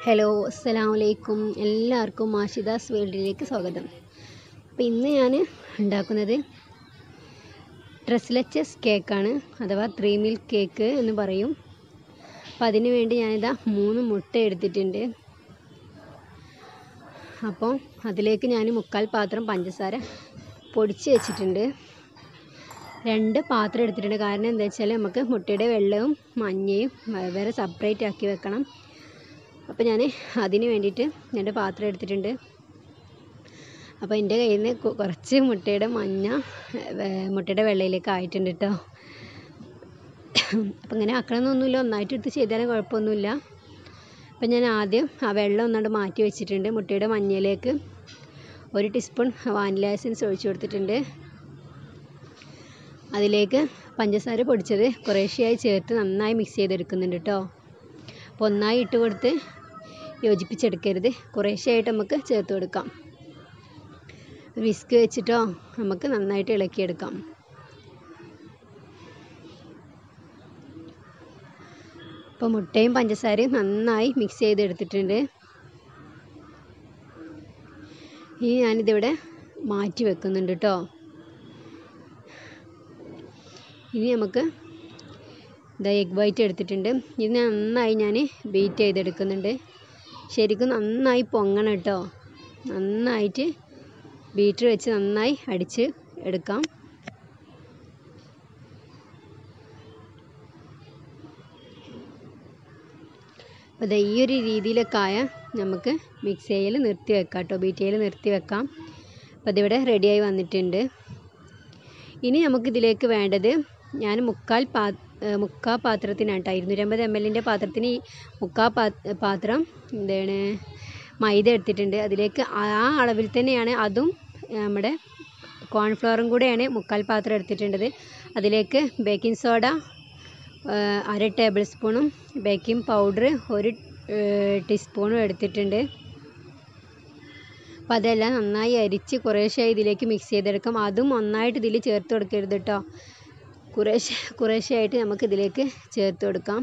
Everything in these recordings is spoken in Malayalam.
ഹലോ അസ്സലാമു അലൈക്കും എല്ലാവർക്കും മാഷിദാസ് വേൾഡിലേക്ക് സ്വാഗതം അപ്പോൾ ഇന്ന് ഞാൻ ഉണ്ടാക്കുന്നത് ഡ്രസ്ലെച്ചസ് കേക്കാണ് അഥവാ ത്രീ മിൽക്ക് കേക്ക് എന്ന് പറയും അപ്പോൾ അതിന് വേണ്ടി ഞാനിതാ മൂന്ന് മുട്ട എടുത്തിട്ടുണ്ട് അപ്പോൾ അതിലേക്ക് ഞാൻ മുക്കാൽ പാത്രം പഞ്ചസാര പൊടിച്ച് വെച്ചിട്ടുണ്ട് രണ്ട് പാത്രം എടുത്തിട്ടുണ്ട് കാരണം എന്താ വെച്ചാൽ നമുക്ക് മുട്ടയുടെ വെള്ളവും മഞ്ഞയും വേറെ സെപ്പറേറ്റ് ആക്കി വെക്കണം അപ്പോൾ ഞാൻ അതിന് വേണ്ടിയിട്ട് രണ്ട് പാത്രം എടുത്തിട്ടുണ്ട് അപ്പോൾ എൻ്റെ കയ്യിൽ നിന്ന് കുറച്ച് മുട്ടയുടെ മഞ്ഞ വേ- മുട്ടയുടെ വെള്ളയിലേക്ക് ആയിട്ടുണ്ട് കേട്ടോ അപ്പോൾ ഇങ്ങനെ ആക്കണമെന്നൊന്നുമില്ല ഒന്നായിട്ട് എടുത്ത് ചെയ്താലും കുഴപ്പമൊന്നുമില്ല അപ്പോൾ ഞാൻ ആദ്യം ആ വെള്ളം ഒന്നാണ്ട് മാറ്റി വെച്ചിട്ടുണ്ട് മുട്ടയുടെ മഞ്ഞയിലേക്ക് ഒരു ടീസ്പൂൺ വാനില എസൻസ് ഒഴിച്ചു കൊടുത്തിട്ടുണ്ട് അതിലേക്ക് പഞ്ചസാര പൊടിച്ചത് കുറേശ്ശെയായി ചേർത്ത് നന്നായി മിക്സ് ചെയ്തെടുക്കുന്നുണ്ട് കേട്ടോ അപ്പോൾ ഒന്നായി ഇട്ട് കൊടുത്ത് യോജിപ്പിച്ചെടുക്കരുത് കുറേശ്ശെയായിട്ട് നമുക്ക് ചേർത്ത് കൊടുക്കാം വിസ്ക് വെച്ചിട്ടോ നമുക്ക് നന്നായിട്ട് ഇളക്കിയെടുക്കാം അപ്പോൾ മുട്ടയും പഞ്ചസാരയും നന്നായി മിക്സ് ചെയ്തെടുത്തിട്ടുണ്ട് ഇനി ഞാനിതിവിടെ മാറ്റി വെക്കുന്നുണ്ട് കേട്ടോ ഇനി നമുക്ക് ഇതാ എഗ് വൈറ്റ് എടുത്തിട്ടുണ്ട് ഇത് നന്നായി ഞാൻ ബീറ്റ് ചെയ്തെടുക്കുന്നുണ്ട് ശരിക്കും നന്നായി പൊങ്ങണം കേട്ടോ നന്നായിട്ട് ബീറ്റർ വെച്ച് നന്നായി അടിച്ച് എടുക്കാം അപ്പോൾ ദാ ഈ ഒരു രീതിയിലൊക്കെ ആയാൽ നമുക്ക് മിക്സ് ചെയ്യൽ നിർത്തി വെക്കാം കേട്ടോ ബീറ്റ് ചെയ്യൽ നിർത്തി വെക്കാം അപ്പോൾ അതിവിടെ റെഡിയായി വന്നിട്ടുണ്ട് ഇനി നമുക്കിതിലേക്ക് വേണ്ടത് ഞാൻ മുക്കാൽ പാ ഏഹ് മുക്കാൽ പാത്രത്തിനാണ് കേട്ടോ ഇരുന്നൂറ്റമ്പത് എം എല്ലിൻ്റെ പാത്രത്തിന് ഈ മുക്കാൽ പാ പാത്രം എന്താണ് മൈദ എടുത്തിട്ടുണ്ട് അതിലേക്ക് ആ അളവിൽ തന്നെയാണ് അതും നമ്മുടെ കോൺഫ്ലവറും കൂടെയാണ് മുക്കാൽ പാത്രം എടുത്തിട്ടുള്ളത് അതിലേക്ക് ബേക്കിംഗ് സോഡ ഏഹ് അര ടേബിൾ സ്പൂണും ബേക്കിംഗ് പൗഡർ ഒരു ഏഹ് ടീസ്പൂണും എടുത്തിട്ടുണ്ട് അപ്പോൾ അതെല്ലാം നന്നായി അരിച്ച് കുറേശ്ശെ ഇതിലേക്ക് മിക്സ് ചെയ്തെടുക്കാം അതും ഒന്നായിട്ട് ഇതിൽ ചേർത്ത് കൊടുക്കരുത് കേട്ടോ കുറേശ്ശെ കുറേശ്ശെ ആയിട്ട് നമുക്ക് ഇതിലേക്ക് ചേർത്ത് കൊടുക്കാം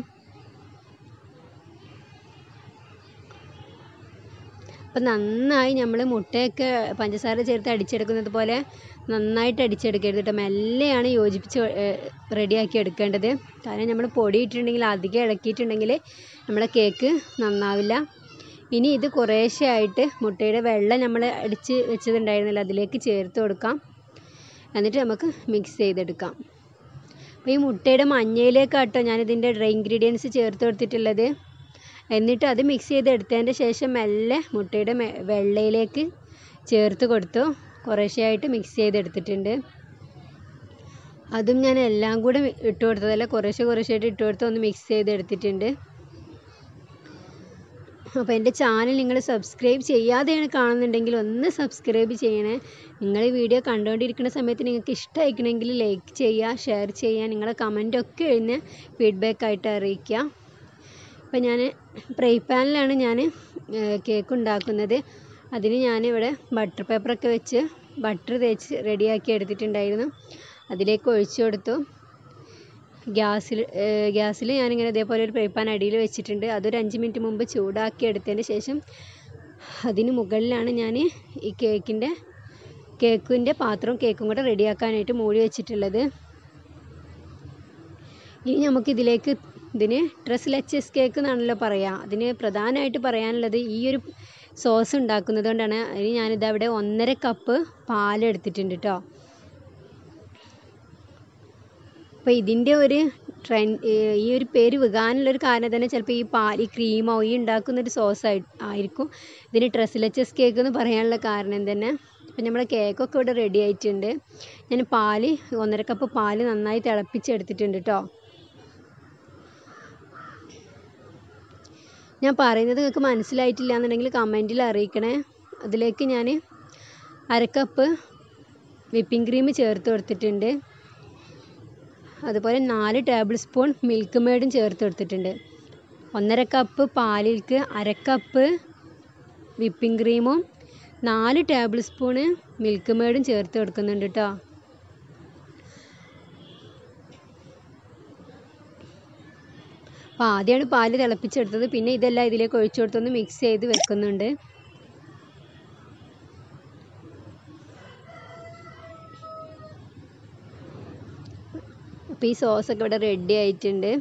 അപ്പം നന്നായി നമ്മൾ മുട്ടയൊക്കെ പഞ്ചസാര ചേർത്ത് അടിച്ചെടുക്കുന്നത് പോലെ നന്നായിട്ട് അടിച്ചെടുക്കരുത് കേട്ടോ മെല്ലെയാണ് യോജിപ്പിച്ച് റെഡിയാക്കി എടുക്കേണ്ടത് കാരണം നമ്മൾ പൊടി ഇട്ടിട്ടുണ്ടെങ്കിൽ അധികം ഇളക്കിയിട്ടുണ്ടെങ്കിൽ നമ്മളെ കേക്ക് നന്നാവില്ല ഇനി ഇത് കുറേശ്ശെ ആയിട്ട് മുട്ടയുടെ വെള്ളം നമ്മൾ അടിച്ച് വെച്ചതുണ്ടായിരുന്നല്ലോ അതിലേക്ക് ചേർത്ത് കൊടുക്കാം എന്നിട്ട് നമുക്ക് മിക്സ് ചെയ്തെടുക്കാം അപ്പോൾ ഈ മുട്ടയുടെ മഞ്ഞയിലേക്കാട്ടോ ഞാനിതിൻ്റെ ഡ്രൈ ഇൻഗ്രീഡിയൻസ് ചേർത്ത് കൊടുത്തിട്ടുള്ളത് എന്നിട്ട് അത് മിക്സ് ചെയ്തെടുത്തതിൻ്റെ ശേഷം മെല്ലെ മുട്ടയുടെ മെ വെള്ളയിലേക്ക് ചേർത്ത് കൊടുത്തു കുറേശ്ശെ ആയിട്ട് മിക്സ് ചെയ്തെടുത്തിട്ടുണ്ട് അതും ഞാൻ എല്ലാം കൂടെ ഇട്ട് കൊടുത്തതല്ല കുറേശ്ശെ കുറേശ്ശെ ആയിട്ട് ഇട്ട് കൊടുത്ത് ഒന്ന് മിക്സ് ചെയ്തെടുത്തിട്ടുണ്ട് അപ്പോൾ എൻ്റെ ചാനൽ നിങ്ങൾ സബ്സ്ക്രൈബ് ചെയ്യാതെയാണ് കാണുന്നുണ്ടെങ്കിൽ ഒന്ന് സബ്സ്ക്രൈബ് ചെയ്യണേ നിങ്ങൾ ഈ വീഡിയോ കണ്ടുകൊണ്ടിരിക്കുന്ന സമയത്ത് നിങ്ങൾക്ക് ഇഷ്ടമായിക്കണമെങ്കിൽ ലൈക്ക് ചെയ്യുക ഷെയർ ചെയ്യുക നിങ്ങളുടെ കമൻറ്റൊക്കെ എഴുതുന്ന ഫീഡ്ബാക്ക് ആയിട്ട് അറിയിക്കുക അപ്പോൾ ഞാൻ ഫ്രൈ പാനിലാണ് ഞാൻ കേക്ക് ഉണ്ടാക്കുന്നത് അതിന് ഞാനിവിടെ ബട്ടർ പേപ്പറൊക്കെ വെച്ച് ബട്ടർ തേച്ച് റെഡിയാക്കി എടുത്തിട്ടുണ്ടായിരുന്നു അതിലേക്ക് ഒഴിച്ചു കൊടുത്തു ഗ്യാസിൽ ഗ്യാസിൽ ഞാനിങ്ങനെ ഇതേപോലെ ഒരു ഫ്രൈ പാൻ അടിയിൽ വെച്ചിട്ടുണ്ട് അതൊരു അഞ്ച് മിനിറ്റ് മുമ്പ് ചൂടാക്കി എടുത്തതിന് ശേഷം അതിന് മുകളിലാണ് ഞാൻ ഈ കേക്കിൻ്റെ കേക്കിൻ്റെ പാത്രവും കേക്കും കൂടെ റെഡിയാക്കാനായിട്ട് മൂടി വെച്ചിട്ടുള്ളത് ഇനി നമുക്കിതിലേക്ക് ഇതിന് ഡ്രസ് ലെച്ചസ് കേക്ക് എന്നാണല്ലോ പറയുക അതിന് പ്രധാനമായിട്ട് പറയാനുള്ളത് ഈ ഒരു സോസ് ഉണ്ടാക്കുന്നത് കൊണ്ടാണ് അതിന് ഞാനിത് അവിടെ ഒന്നര കപ്പ് പാലെടുത്തിട്ടുണ്ട് കേട്ടോ അപ്പോൾ ഇതിൻ്റെ ഒരു ട്രെൻഡ് ഈ ഒരു പേര് വികാനുള്ളൊരു കാരണം തന്നെ ചിലപ്പോൾ ഈ പാൽ ഈ ക്രീമോ ഈ ഉണ്ടാക്കുന്നൊരു സോസ് ആയി ആയിരിക്കും ഇതിന് ഡ്രസ്സിലച്ചസ് കേക്ക് എന്ന് പറയാനുള്ള കാരണം തന്നെ അപ്പം നമ്മുടെ കേക്കൊക്കെ ഇവിടെ റെഡി ആയിട്ടുണ്ട് ഞാൻ പാല് ഒന്നര കപ്പ് പാല് നന്നായി തിളപ്പിച്ചെടുത്തിട്ടുണ്ട് കേട്ടോ ഞാൻ പറയുന്നത് നിങ്ങൾക്ക് മനസ്സിലായിട്ടില്ല എന്നുണ്ടെങ്കിൽ കമൻറ്റിൽ അറിയിക്കണേ അതിലേക്ക് ഞാൻ അര കപ്പ് വിപ്പിംഗ് ക്രീം ചേർത്ത് കൊടുത്തിട്ടുണ്ട് അതുപോലെ നാല് ടേബിൾ സ്പൂൺ മിൽക്ക് മേഡും ചേർത്ത് കൊടുത്തിട്ടുണ്ട് ഒന്നര കപ്പ് പാലിലേക്ക് അര കപ്പ് വിപ്പിംഗ് ക്രീമും നാല് ടേബിൾ സ്പൂണ് മിൽക്ക് മേഡും ചേർത്ത് കൊടുക്കുന്നുണ്ട് കേട്ടോ അപ്പോൾ ആദ്യമാണ് പാല് തിളപ്പിച്ചെടുത്തത് പിന്നെ ഇതെല്ലാം ഇതിലേക്ക് ഒഴിച്ചു കൊടുത്തൊന്ന് മിക്സ് ചെയ്ത് വെക്കുന്നുണ്ട് അപ്പോൾ ഈ സോസൊക്കെ ഇവിടെ റെഡി ആയിട്ടുണ്ട്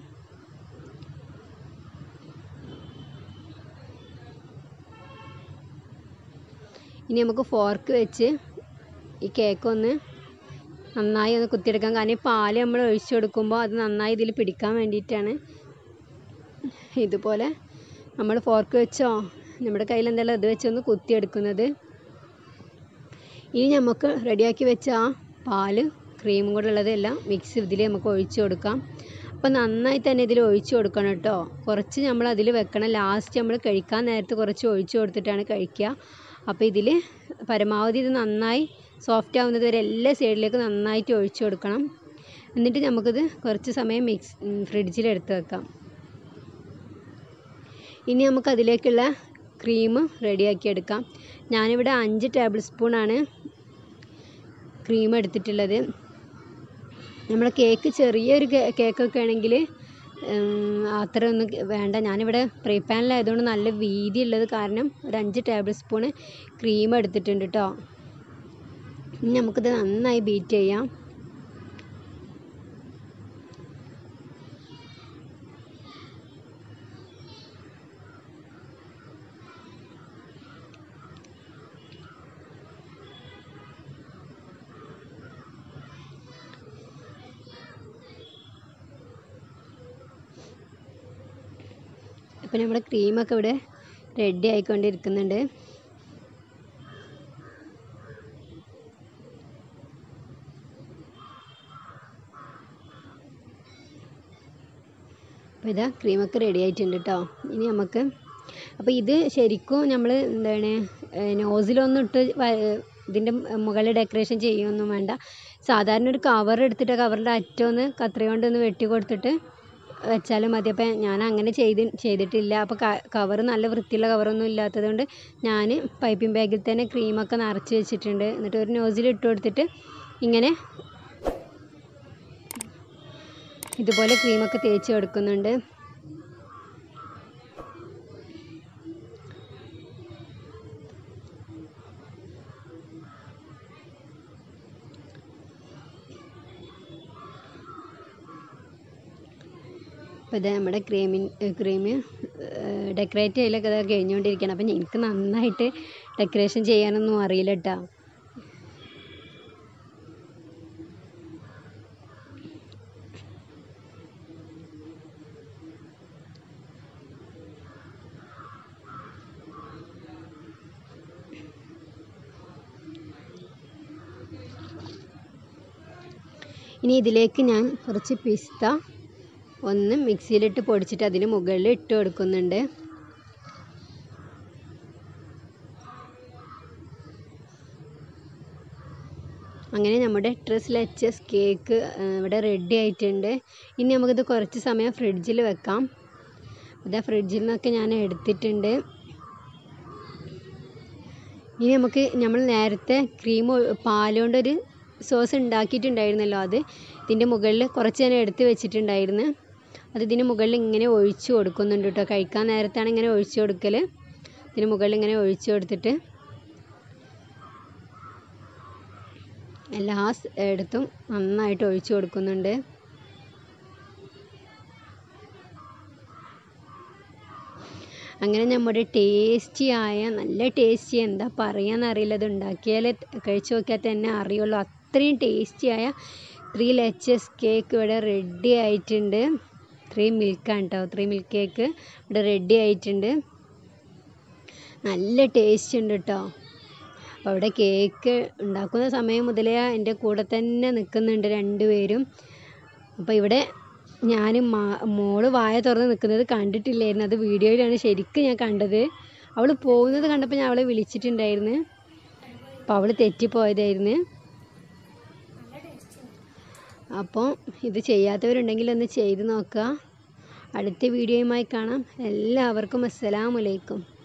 ഇനി നമുക്ക് ഫോർക്ക് വെച്ച് ഈ കേക്ക് ഒന്ന് നന്നായി ഒന്ന് കുത്തിയെടുക്കാം കാരണം ഈ പാല് നമ്മൾ ഒഴിച്ചു കൊടുക്കുമ്പോൾ അത് നന്നായി ഇതിൽ പിടിക്കാൻ വേണ്ടിയിട്ടാണ് ഇതുപോലെ നമ്മൾ ഫോർക്ക് വെച്ചോ നമ്മുടെ കയ്യിൽ എന്തെങ്കിലും ഇത് വെച്ചൊന്ന് കുത്തിയെടുക്കുന്നത് ഇനി നമുക്ക് റെഡിയാക്കി വെച്ച ആ പാല് ക്രീമും കൂടെ ഉള്ളതെല്ലാം മിക്സ് ഇതിൽ നമുക്ക് ഒഴിച്ചു കൊടുക്കാം അപ്പോൾ നന്നായി തന്നെ ഇതിൽ ഒഴിച്ചു കൊടുക്കണം കേട്ടോ കുറച്ച് നമ്മൾ അതിൽ വെക്കണം ലാസ്റ്റ് നമ്മൾ കഴിക്കാൻ നേരത്ത് കുറച്ച് ഒഴിച്ചു കൊടുത്തിട്ടാണ് കഴിക്കുക അപ്പോൾ ഇതിൽ പരമാവധി ഇത് നന്നായി സോഫ്റ്റ് ആവുന്നത് വരെ എല്ലാ സൈഡിലേക്ക് നന്നായിട്ട് ഒഴിച്ചു കൊടുക്കണം എന്നിട്ട് നമുക്കിത് കുറച്ച് സമയം മിക്സ് ഫ്രിഡ്ജിൽ എടുത്ത് വെക്കാം ഇനി നമുക്ക് അതിലേക്കുള്ള ക്രീം റെഡിയാക്കി എടുക്കാം ഞാനിവിടെ അഞ്ച് ടേബിൾ സ്പൂണാണ് ക്രീം എടുത്തിട്ടുള്ളത് നമ്മുടെ കേക്ക് ചെറിയൊരു കേക്കൊക്കെ ആണെങ്കിൽ അത്ര ഒന്നും വേണ്ട ഞാനിവിടെ ഫ്രൈ പാനിലായതുകൊണ്ട് നല്ല വീതി ഉള്ളത് കാരണം ഒരു അഞ്ച് ടേബിൾ സ്പൂണ് ക്രീം എടുത്തിട്ടുണ്ട് കേട്ടോ ഇനി നമുക്കിത് നന്നായി ബീറ്റ് ചെയ്യാം അപ്പോൾ നമ്മുടെ ക്രീമൊക്കെ ഇവിടെ റെഡി ആയിക്കൊണ്ടിരിക്കുന്നുണ്ട് അപ്പോൾ ഇതാ ക്രീമൊക്കെ റെഡി ആയിട്ടുണ്ട് കേട്ടോ ഇനി നമുക്ക് അപ്പോൾ ഇത് ശരിക്കും നമ്മൾ എന്താണ് നോസിലൊന്നും ഇട്ട് ഇതിൻ്റെ മുകളിൽ ഡെക്കറേഷൻ ചെയ്യുകയൊന്നും വേണ്ട സാധാരണ ഒരു കവർ എടുത്തിട്ട് കവറിൻ്റെ അറ്റം ഒന്ന് കത്രി കൊണ്ടൊന്ന് വെട്ടി കൊടുത്തിട്ട് വെച്ചാലും മതി അപ്പം ഞാൻ അങ്ങനെ ചെയ്ത് ചെയ്തിട്ടില്ല അപ്പോൾ കവർ നല്ല വൃത്തിയുള്ള കവറൊന്നും ഇല്ലാത്തത് കൊണ്ട് ഞാൻ പൈപ്പിംഗ് ബാഗിൽ തന്നെ ക്രീമൊക്കെ നിറച്ച് വെച്ചിട്ടുണ്ട് എന്നിട്ട് ഒരു നോസിൽ ഇട്ട് കൊടുത്തിട്ട് ഇങ്ങനെ ഇതുപോലെ ക്രീമൊക്കെ തേച്ച് കൊടുക്കുന്നുണ്ട് അപ്പോൾ ഇത് നമ്മുടെ ക്രീമിൻ ക്രീം ഡെക്കറേറ്റ് ചെയ്യലൊക്കെ ഇതാ കഴിഞ്ഞുകൊണ്ടിരിക്കുകയാണ് അപ്പം എനിക്ക് നന്നായിട്ട് ഡെക്കറേഷൻ ചെയ്യാനൊന്നും അറിയില്ല കേട്ടോ ഇനി ഇതിലേക്ക് ഞാൻ കുറച്ച് പിസ്ത ഒന്ന് മിക്സിയിലിട്ട് പൊടിച്ചിട്ട് അതിന് മുകളിൽ ഇട്ട് കൊടുക്കുന്നുണ്ട് അങ്ങനെ നമ്മുടെ ട്രസ് ലെച്ചസ് കേക്ക് ഇവിടെ റെഡി ആയിട്ടുണ്ട് ഇനി നമുക്കിത് കുറച്ച് സമയം ഫ്രിഡ്ജിൽ വെക്കാം ഇതാ ഫ്രിഡ്ജിൽ നിന്നൊക്കെ ഞാൻ എടുത്തിട്ടുണ്ട് ഇനി നമുക്ക് നമ്മൾ നേരത്തെ ക്രീം പാലുകൊണ്ടൊരു സോസ് ഉണ്ടാക്കിയിട്ടുണ്ടായിരുന്നല്ലോ അത് ഇതിൻ്റെ മുകളിൽ കുറച്ച് ഞാൻ എടുത്ത് വെച്ചിട്ടുണ്ടായിരുന്നു അത് ഇതിന് മുകളിൽ ഇങ്ങനെ ഒഴിച്ചു കൊടുക്കുന്നുണ്ട് കേട്ടോ കഴിക്കാൻ നേരത്താണ് ഇങ്ങനെ ഒഴിച്ചു കൊടുക്കൽ ഇതിന് മുകളിൽ ഇങ്ങനെ ഒഴിച്ചു കൊടുത്തിട്ട് എല്ലാ ഇടത്തും നന്നായിട്ട് ഒഴിച്ചു കൊടുക്കുന്നുണ്ട് അങ്ങനെ നമ്മുടെ ടേസ്റ്റി ആയ നല്ല ടേസ്റ്റി എന്താ പറയാന്നറിയില്ല ഇത് ഉണ്ടാക്കിയാൽ കഴിച്ചു നോക്കിയാൽ തന്നെ അറിയുള്ളൂ അത്രയും ടേസ്റ്റി ആയ ത്രീ ലെച്ചസ് കേക്ക് ഇവിടെ റെഡി ആയിട്ടുണ്ട് ത്രീ മിൽക്കാണ് കേട്ടോ ത്രീ മിൽക്ക് കേക്ക് ഇവിടെ റെഡി ആയിട്ടുണ്ട് നല്ല ടേസ്റ്റ് ഉണ്ട് കേട്ടോ അപ്പോൾ അവിടെ കേക്ക് ഉണ്ടാക്കുന്ന സമയം മുതലേ എൻ്റെ കൂടെ തന്നെ നിൽക്കുന്നുണ്ട് രണ്ടുപേരും അപ്പോൾ ഇവിടെ ഞാൻ മാ മോള് വായ തുറന്ന് നിൽക്കുന്നത് കണ്ടിട്ടില്ലായിരുന്നു അത് വീഡിയോയിലാണ് ശരിക്കും ഞാൻ കണ്ടത് അവൾ പോകുന്നത് കണ്ടപ്പോൾ ഞാൻ അവളെ വിളിച്ചിട്ടുണ്ടായിരുന്നു അപ്പോൾ അവൾ തെറ്റിപ്പോയതായിരുന്നു അപ്പോൾ ഇത് ചെയ്യാത്തവരുണ്ടെങ്കിൽ ഒന്ന് ചെയ്ത് നോക്കുക അടുത്ത വീഡിയോയുമായി കാണാം എല്ലാവർക്കും അസ്സലാമലൈക്കും